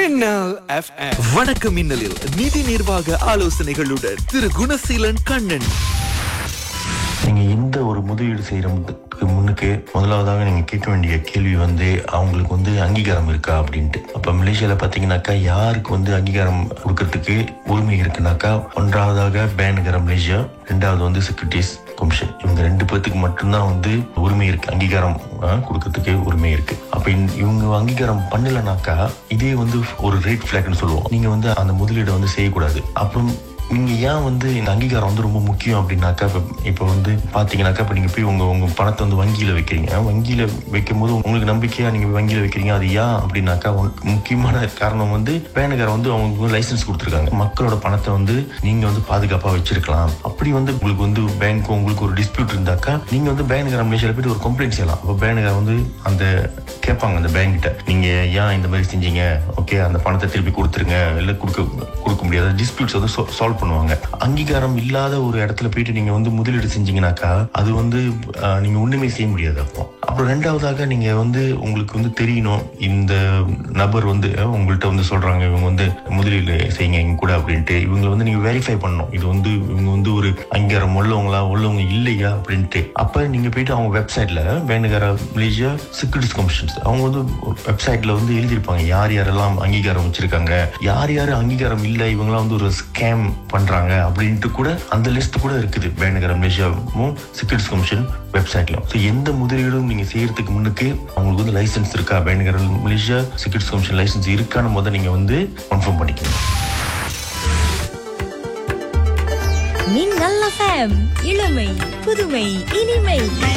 மின்னல் எஃப்எம் வணக்கம் மின்னலில் நிதி நிர்வாக ஆலோசனைகளுடன் திரு குணசீலன் கண்ணன் நீங்க எந்த ஒரு முதலீடு செய்யறதுக்கு முன்னுக்கு முதலாவதாக நீங்க கேட்க வேண்டிய கேள்வி வந்து அவங்களுக்கு வந்து அங்கீகாரம் இருக்கா அப்படின்ட்டு அப்ப மலேசியால பாத்தீங்கன்னாக்கா யாருக்கு வந்து அங்கீகாரம் கொடுக்கறதுக்கு உரிமை இருக்குனாக்கா ஒன்றாவதாக பேனுகிற மலேசியா ரெண்டாவது வந்து செக்யூரிட்டிஸ் கமிஷன் இவங்க ரெண்டு பேர்த்துக்கு மட்டும்தான் வந்து உரிமை இருக்கு அங்கீகாரம் ஆ, கொடுக்கறதுக்கு உரிமை இருக்கு அப்ப இந்த- இவங்க அங்கீகாரம் பண்ணலனாக்கா இதே வந்து ஒரு ரேட் ஃபிளாக்னு சொல்லுவோம் நீங்க வந்து அந்த முதலீடை வந்து செய்யக்கூடாது அப்புறம் நீங்க ஏன் வந்து இந்த அங்கீகாரம் வந்து ரொம்ப முக்கியம் அப்படின்னாக்கா இப்ப இப்போ வந்து பாத்தீங்கன்னாக்கா இப்ப நீங்க போய் உங்க உங்க பணத்தை வந்து வங்கியில வைக்கிறீங்க வங்கியில வைக்கும் போது உங்களுக்கு நம்பிக்கையா நீங்க வங்கியில வைக்கிறீங்க அது ஏன் அப்படின்னாக்கா உங்க- முக்கியமான காரணம் வந்து பேனுக்கார வந்து அவங்க லைசன்ஸ் கொடுத்துருக்காங்க மக்களோட பணத்தை வந்து நீங்க வந்து பாதுகாப்பா வச்சிருக்கலாம் அப்படி வந்து உங்களுக்கு வந்து பேங்க் உங்களுக்கு ஒரு டிஸ்பியூட் இருந்தாக்கா நீங்க வந்து பேனுக்கார மலேசியால போயிட்டு ஒரு கம்ப்ளைண்ட் செய்யலாம் அப்போ பேனுக்கார வந்து அந்த கேட்பாங்க அந்த பேங்க் கிட்ட நீங்க ஏன் இந்த மாதிரி செஞ்சீங்க ஓகே அந்த பணத்தை திருப்பி கொடுத்துருங்க இல்ல கொடுக்க கொடுக்க முடியாது டிஸ்பியூட்ஸ் வந்து சால்வ் பண்ணுவாங்க அங்கீகாரம் இல்லாத ஒரு இடத்துல போயிட்டு நீங்க வந்து முதலீடு செஞ்சீங்கன்னாக்கா அது வந்து ஆஹ், நீங்க ஒண்ணுமே செய்ய முடியாது அப்போ அப்புறம் ரெண்டாவதாக நீங்க வந்து உங்களுக்கு வந்து தெரியணும் இந்த நபர் வந்து அஹ், உங்கள்ட்ட வந்து சொல்றாங்க இவங்க வந்து முதலீடு செய்யுங்க எங்க கூட அப்படின்ட்டு இவங்களை வந்து நீங்க வெரிஃபை பண்ணணும் இது வந்து இவங்க வந்து ஒரு அங்கீகாரம் உள்ளவங்களா உள்ளவங்க இல்லையா அப்படின்ட்டு அப்ப நீங்க போயிட்டு அவங்க வெப்சைட்ல வேணுகிற மலேசியா செக்யூரிட்டிஸ் கமிஷன்ஸ் அவங்க வந்து வெப்சைட்ல வந்து எழுதியிருப்பாங்க யார் யாரெல்லாம் அங்கீகாரம் வச்சிருக்காங்க யார் யார் அங்கீகாரம் இல்லை இவங்கெல்லாம் வந்து ஒரு ஸ்கேம் பண்றாங்க அப்படின்ட்டு கூட அந்த லிஸ்ட் கூட இருக்குது வேணுகிற மலேசியாவும் செக்யூரிட்டிஸ் கமிஷன் வெப்சைட்ல ஸோ எந்த முதலீடும் நீங்க செய்யறதுக்கு முன்னுக்கு அவங்களுக்கு வந்து லைசன்ஸ் இருக்கா வேணுகிற மலேசியா செக்யூரிட்டிஸ் கமிஷன் லைசன்ஸ் இருக்கான்னு முதல்ல நீங்க வந்து கன்ஃபார்ம் பண்ணிக்கணும் மின்னல் எஃப்எம் இளமை புதுமை இனிமை